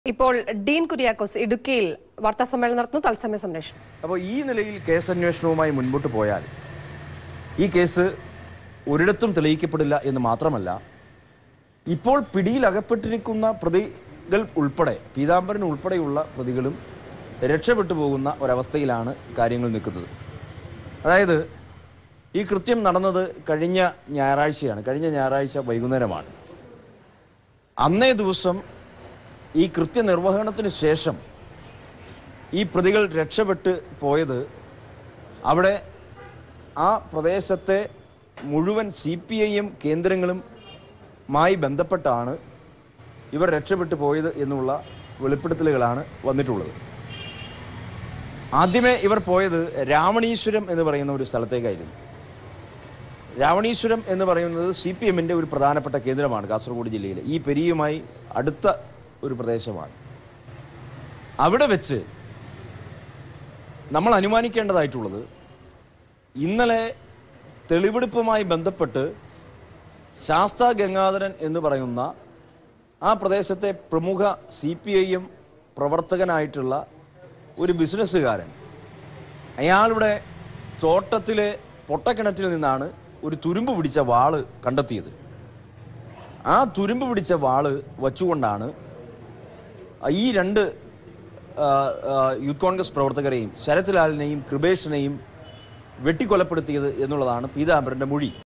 ഇപ്പോൾ ഡീൻ കുര്യാക്കോസ് ഇടുക്കിയിൽ വാർത്താ സമ്മേളനം നടത്തുന്നു തത്സമയ സംരക്ഷണം അപ്പോൾ ഈ നിലയിൽ കേസ് അന്വേഷണവുമായി മുൻപോട്ട് പോയാൽ ഈ കേസ് ഒരിടത്തും തെളിയിക്കപ്പെടില്ല എന്ന് മാത്രമല്ല ഇപ്പോൾ പിടിയിൽ അകപ്പെട്ടിരിക്കുന്ന പ്രതികൾ ഉൾപ്പെടെ പീതാംബരൻ ഉൾപ്പെടെയുള്ള പ്രതികളും രക്ഷപ്പെട്ടു പോകുന്ന ഒരവസ്ഥയിലാണ് കാര്യങ്ങൾ നിൽക്കുന്നത് അതായത് ഈ കൃത്യം നടന്നത് കഴിഞ്ഞ ഞായറാഴ്ചയാണ് കഴിഞ്ഞ ഞായറാഴ്ച വൈകുന്നേരമാണ് അന്നേ ദിവസം ഈ കൃത്യനിർവഹണത്തിന് ശേഷം ഈ പ്രതികൾ രക്ഷപ്പെട്ട് പോയത് അവിടെ ആ പ്രദേശത്തെ മുഴുവൻ സി പി ഐ എം കേന്ദ്രങ്ങളും മായി ബന്ധപ്പെട്ടാണ് ഇവർ രക്ഷപ്പെട്ടു പോയത് എന്നുള്ള വെളിപ്പെടുത്തലുകളാണ് വന്നിട്ടുള്ളത് ആദ്യമേ ഇവർ പോയത് രാവണീശ്വരം എന്ന് പറയുന്ന ഒരു സ്ഥലത്തേക്കായിരുന്നു രാവണീശ്വരം എന്ന് പറയുന്നത് സി പി എമ്മിൻ്റെ ഒരു പ്രധാനപ്പെട്ട കേന്ദ്രമാണ് കാസർഗോഡ് ജില്ലയിലെ ഈ പെരിയുമായി അടുത്ത ഒരു പ്രദേശമാണ് അവിടെ വെച്ച് നമ്മൾ അനുമാനിക്കേണ്ടതായിട്ടുള്ളത് ഇന്നലെ തെളിവെടുപ്പുമായി ബന്ധപ്പെട്ട് ശാസ്ത ഗംഗാധരൻ എന്ന് പറയുന്ന ആ പ്രദേശത്തെ പ്രമുഖ സി പി ഐ എം പ്രവർത്തകനായിട്ടുള്ള ഒരു ബിസിനസ്സുകാരൻ അയാളുടെ തോട്ടത്തിലെ പൊട്ടക്കിണറ്റിൽ നിന്നാണ് ഒരു തുരുമ്പ് പിടിച്ച വാള് കണ്ടെത്തിയത് ആ തുരുമ്പ് പിടിച്ച വാള് വച്ചുകൊണ്ടാണ് ഈ രണ്ട് ആ, ആ, യൂത്ത് കോൺഗ്രസ് പ്രവർത്തകരെയും ശരത് ലാലിനെയും കൃപേഷിനെയും വെട്ടിക്കൊലപ്പെടുത്തിയത് എന്നുള്ളതാണ് പീതാംബരന്റെ മൊഴി